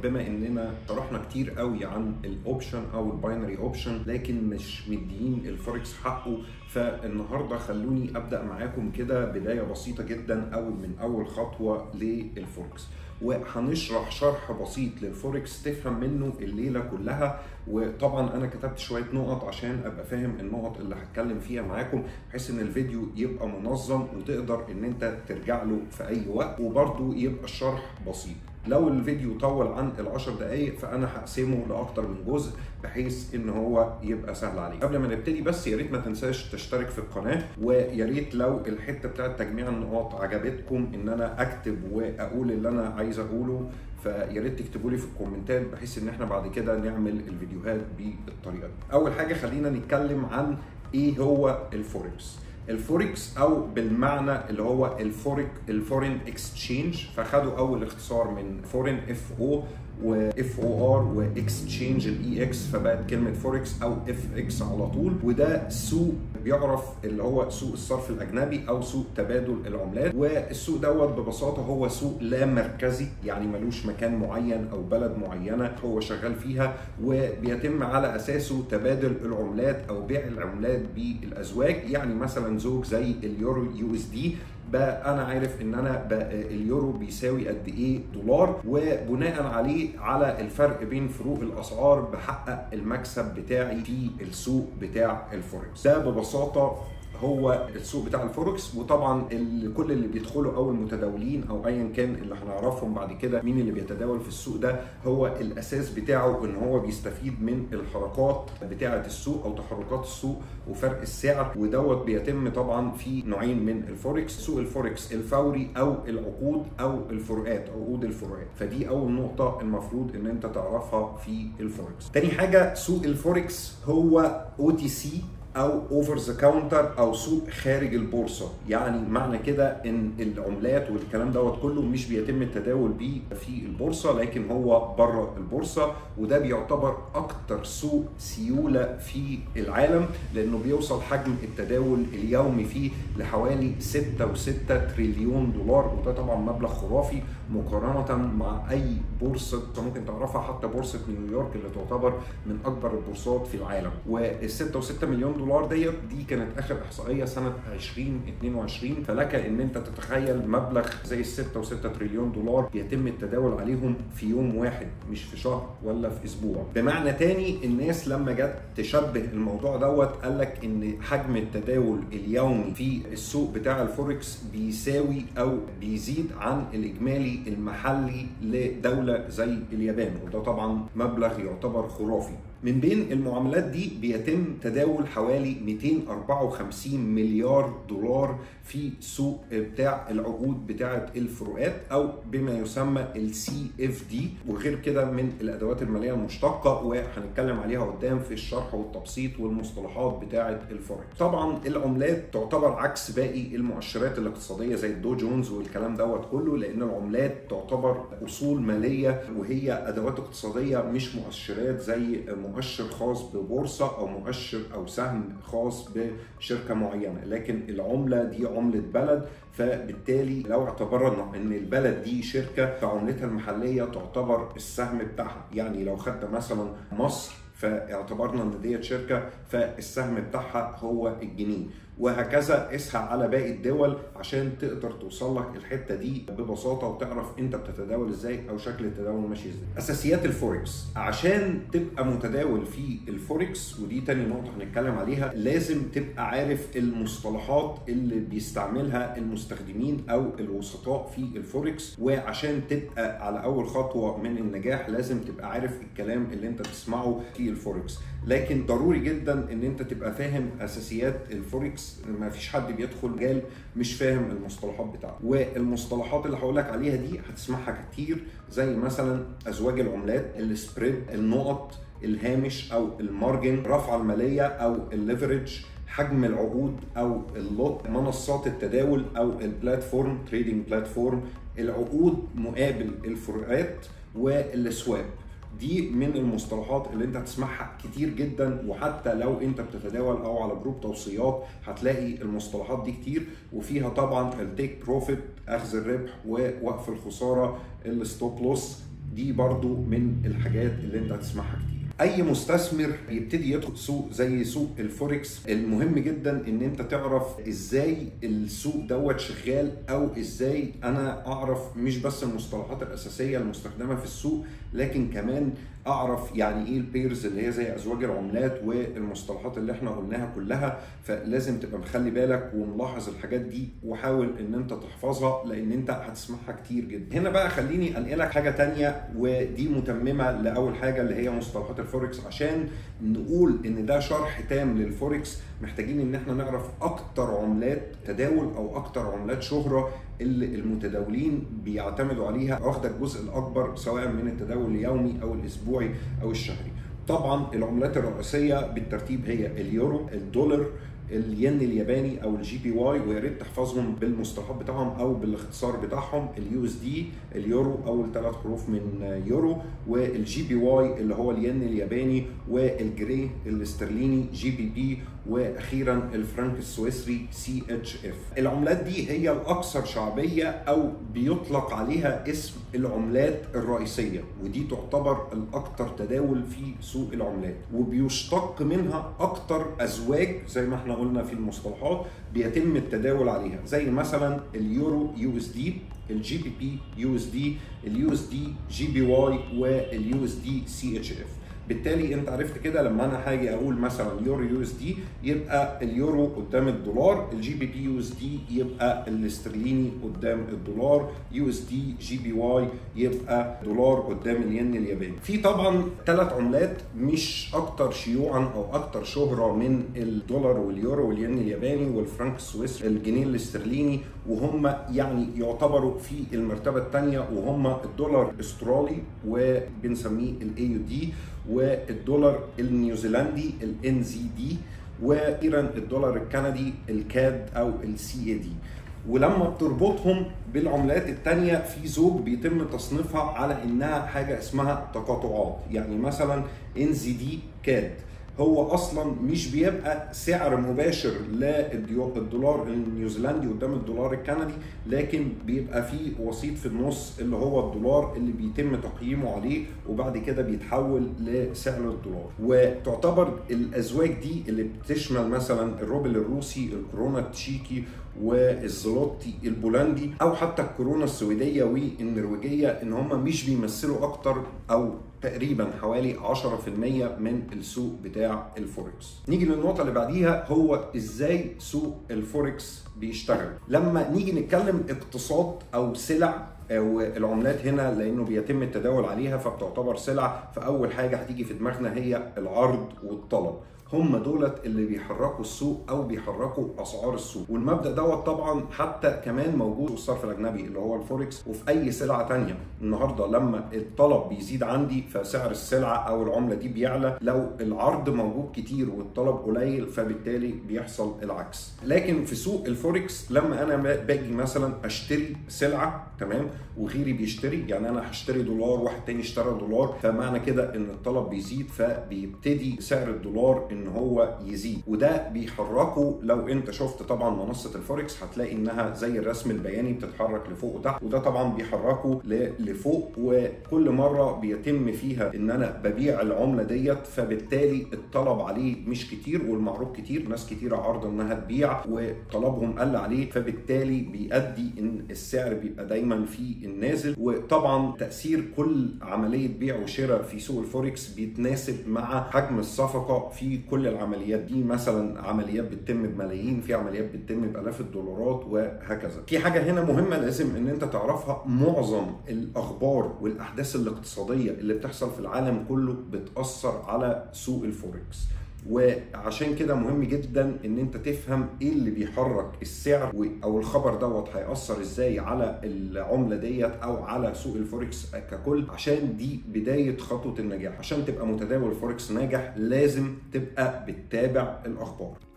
بما اننا شرحنا كتير قوي عن الاوبشن او الباينري اوبشن لكن مش مديين الفوركس حقه فالنهارده خلوني ابدا معاكم كده بدايه بسيطه جدا او من اول خطوه للفوركس وهنشرح شرح بسيط للفوركس تفهم منه الليله كلها وطبعا انا كتبت شويه نقط عشان ابقى فاهم النقط اللي هتكلم فيها معاكم بحيث ان الفيديو يبقى منظم وتقدر ان انت ترجع له في اي وقت وبرده يبقى الشرح بسيط لو الفيديو طول عن العشر دقايق فانا هقسمه لاكتر من جزء بحيث ان هو يبقى سهل عليك قبل ما نبتدي بس يا ريت ما تنساش تشترك في القناه ويا ريت لو الحته بتاعت تجميع النقاط عجبتكم ان انا اكتب واقول اللي انا عايز اقوله فيا ريت تكتبوا لي في الكومنتات بحيث ان احنا بعد كده نعمل الفيديوهات بالطريقه دي اول حاجه خلينا نتكلم عن ايه هو الفوركس الفوركس او بالمعنى اللي هو الفورك الفورين اكسشينج فخدوا اول اختصار من فورين اف او واف او ار واكسشينج الاي اكس فبقت كلمه فوركس او اف اكس على طول وده سوق بيعرف اللي هو سوق الصرف الاجنبي او سوق تبادل العملات والسوق دوت ببساطه هو سوق لا مركزي يعني ملوش مكان معين او بلد معينه هو شغال فيها وبيتم على اساسه تبادل العملات او بيع العملات بالازواج يعني مثلا زوج زي اليورو يو اس دي بقى انا عارف ان انا بقى اليورو بيساوي قد ايه دولار وبناء عليه على الفرق بين فروق الاسعار بحقق المكسب بتاعي في السوق بتاع الفوركس ده ببساطه هو السوق بتاع الفوركس وطبعا كل اللي بيدخلوا او المتداولين او ايا كان اللي هنعرفهم بعد كده مين اللي بيتداول في السوق ده هو الاساس بتاعه ان هو بيستفيد من الحركات بتاعه السوق او تحركات السوق وفرق السعر ودوت بيتم طبعا في نوعين من الفوركس سوق الفوركس الفوري او العقود او الفروقات عقود الفروقات فدي اول نقطه المفروض ان انت تعرفها في الفوركس تاني حاجه سوق الفوركس هو او تي سي او اوفر ذا كاونتر او سوق خارج البورصه يعني معنى كده ان العملات والكلام دوت كله مش بيتم التداول بيه في البورصه لكن هو بره البورصه وده بيعتبر اكتر سوق سيوله في العالم لانه بيوصل حجم التداول اليومي فيه لحوالي 6.6 تريليون دولار وده طبعا مبلغ خرافي مقارنه مع اي بورصه ممكن تعرفها حتى بورصه نيويورك اللي تعتبر من اكبر البورصات في العالم وال 6.6 مليون دولار ديت دي كانت اخر احصائيه سنه 2022 فلك ان انت تتخيل مبلغ زي ال 6.6 تريليون دولار بيتم التداول عليهم في يوم واحد مش في شهر ولا في اسبوع بمعنى تاني الناس لما جت تشبه الموضوع دوت قال لك ان حجم التداول اليومي في السوق بتاع الفوركس بيساوي او بيزيد عن الاجمالي المحلي لدوله زي اليابان وده طبعا مبلغ يعتبر خرافي من بين المعاملات دي بيتم تداول حوالي 254 مليار دولار في سوق بتاع العقود بتاعه الفروقات او بما يسمى السي اف دي وغير كده من الادوات الماليه المشتقه وهنتكلم عليها قدام في الشرح والتبسيط والمصطلحات بتاعه الفوركس. طبعا العملات تعتبر عكس باقي المؤشرات الاقتصاديه زي الدو جونز والكلام دوت كله لان العملات تعتبر اصول ماليه وهي ادوات اقتصاديه مش مؤشرات زي مؤشر خاص ببورصه او مؤشر او سهم خاص بشركه معينه لكن العمله دي عمله بلد فبالتالي لو اعتبرنا ان البلد دي شركه فعملتها المحليه تعتبر السهم بتاعها يعني لو خدت مثلا مصر فاعتبرنا ان ديت شركه فالسهم بتاعها هو الجنيه وهكذا قيسها على باقي الدول عشان تقدر توصل لك الحته دي ببساطه وتعرف انت بتتداول ازاي او شكل التداول ماشي ازاي. اساسيات الفوركس عشان تبقى متداول في الفوركس ودي تاني نقطه هنتكلم عليها لازم تبقى عارف المصطلحات اللي بيستعملها المستخدمين او الوسطاء في الفوركس وعشان تبقى على اول خطوه من النجاح لازم تبقى عارف الكلام اللي انت تسمعه في الفوركس لكن ضروري جدا ان انت تبقى فاهم اساسيات الفوركس ما فيش حد بيدخل مجال مش فاهم المصطلحات بتاعته والمصطلحات اللي هقول لك عليها دي هتسمعها كتير زي مثلا ازواج العملات السبريد النقط الهامش او المارجن رفع الماليه او الليفرج حجم العقود او اللوت منصات التداول او البلاتفورم تريدنج بلاتفورم العقود مقابل الفروقات والسواب دي من المصطلحات اللي انت هتسمعها كتير جدا وحتى لو انت بتتداول او على جروب توصيات هتلاقي المصطلحات دي كتير وفيها طبعا التيك بروفيت اخذ الربح ووقف الخساره الستوب لوس دي برضو من الحاجات اللي انت هتسمعها كتير اي مستثمر يبتدي يدخل سوق زي سوق الفوركس المهم جدا ان انت تعرف ازاي السوق دوت شغال او ازاي انا اعرف مش بس المصطلحات الاساسيه المستخدمه في السوق لكن كمان اعرف يعني ايه البيرز اللي هي زي ازواج العملات والمصطلحات اللي احنا قلناها كلها فلازم تبقى مخلي بالك وملاحظ الحاجات دي وحاول ان انت تحفظها لان انت هتسمعها كتير جدا هنا بقى خليني انقلك حاجه تانية ودي متممه لاول حاجه اللي هي مصطلحات الفوركس عشان نقول ان ده شرح تام للفوركس محتاجين ان احنا نعرف اكتر عملات تداول او اكتر عملات شهره اللي المتداولين بيعتمدوا عليها واخده الجزء الاكبر سواء من التداول اليومي او الاسبوعي او الشهري طبعا العملات الرئيسيه بالترتيب هي اليورو الدولار الين الياباني او الجي بي واي ويا ريت تحفظهم بالمصطلحات بتاعهم او بالاختصار بتاعهم اليو اس دي اليورو اول ثلاث حروف من يورو والجي بي واي اللي هو الين الياباني والجري الاسترليني جي بي بي واخيرا الفرنك السويسري سي اتش اف العملات دي هي الاكثر شعبيه او بيطلق عليها اسم العملات الرئيسيه ودي تعتبر الاكثر تداول في سوق العملات وبيشتق منها اكثر ازواج زي ما احنا قلنا في المصطلحات بيتم التداول عليها زي مثلا اليورو يو اس دي الجي بي بي يو اس دي اليو اس دي جي بي واي واليو اس دي سي اتش اف بالتالي انت عرفت كده لما انا هاجي اقول مثلا يورو يو اس دي يبقى اليورو قدام الدولار الجي بي بي يو اس دي يبقى الاسترليني قدام الدولار يو اس دي جي بي واي يبقى دولار قدام الين الياباني في طبعا ثلاث عملات مش اكتر شيوعا او اكتر شهره من الدولار واليورو والين الياباني والفرنك السويسري الجنيه الاسترليني وهم يعني يعتبروا في المرتبه الثانيه وهم الدولار الاسترالي وبنسميه الاي يو دي والدولار النيوزيلندي الان زي دي واخيرا الدولار الكندي الكاد او السي اي دي ولما بتربطهم بالعملات التانية في زوج بيتم تصنيفها على انها حاجة اسمها تقاطعات يعني مثلا ان زي دي كاد هو اصلا مش بيبقى سعر مباشر للدولار النيوزيلندي قدام الدولار الكندي لكن بيبقى فيه وسيط في النص اللي هو الدولار اللي بيتم تقييمه عليه وبعد كده بيتحول لسعر الدولار وتعتبر الازواج دي اللي بتشمل مثلا الروبل الروسي الكورونا التشيكي والزلوتي البولندي او حتى الكورونا السويديه والنرويجيه ان هم مش بيمثلوا اكتر او تقريبا حوالي 10% من السوق بتاع الفوركس نيجي للنقطة اللي بعديها هو ازاي سوق الفوركس بيشتغل لما نيجي نتكلم اقتصاد او سلع والعملات هنا لانه بيتم التداول عليها فبتعتبر سلع فاول حاجه هتيجي في دماغنا هي العرض والطلب هم دولت اللي بيحركوا السوق او بيحركوا اسعار السوق والمبدا دوت طبعا حتى كمان موجود في الصرف الاجنبي اللي هو الفوركس وفي اي سلعه تانية النهارده لما الطلب بيزيد عندي فسعر السلعه او العمله دي بيعلى لو العرض موجود كتير والطلب قليل فبالتالي بيحصل العكس لكن في سوق الفوركس لما انا باجي مثلا اشتري سلعه تمام وغيري بيشتري يعني انا هشتري دولار واحد تاني اشترى دولار فمعنى كده ان الطلب بيزيد فبيبتدي سعر الدولار ان هو يزيد وده بيحركه لو انت شفت طبعا منصه الفوركس هتلاقي انها زي الرسم البياني بتتحرك لفوق وتحت وده طبعا بيحركه لفوق وكل مره بيتم فيها ان انا ببيع العمله ديت فبالتالي الطلب عليه مش كتير والمعروض كتير ناس كتيره عارضه انها تبيع وطلبهم قل عليه فبالتالي بيؤدي ان السعر بيبقى دايما في النازل وطبعا تاثير كل عمليه بيع وشراء في سوق الفوركس بيتناسب مع حجم الصفقه في كل العمليات دي مثلا عمليات بتتم بملايين في عمليات بتتم بالاف الدولارات وهكذا في حاجه هنا مهمه لازم ان انت تعرفها معظم الاخبار والاحداث الاقتصاديه اللي بتحصل في العالم كله بتاثر على سوق الفوركس وعشان كده مهم جدا ان انت تفهم ايه اللي بيحرك السعر او الخبر دوت هيأثر ازاي على العمله ديت او على سوق الفوركس ككل عشان دي بدايه خطوه النجاح عشان تبقى متداول فوركس ناجح لازم تبقى بتتابع الاخبار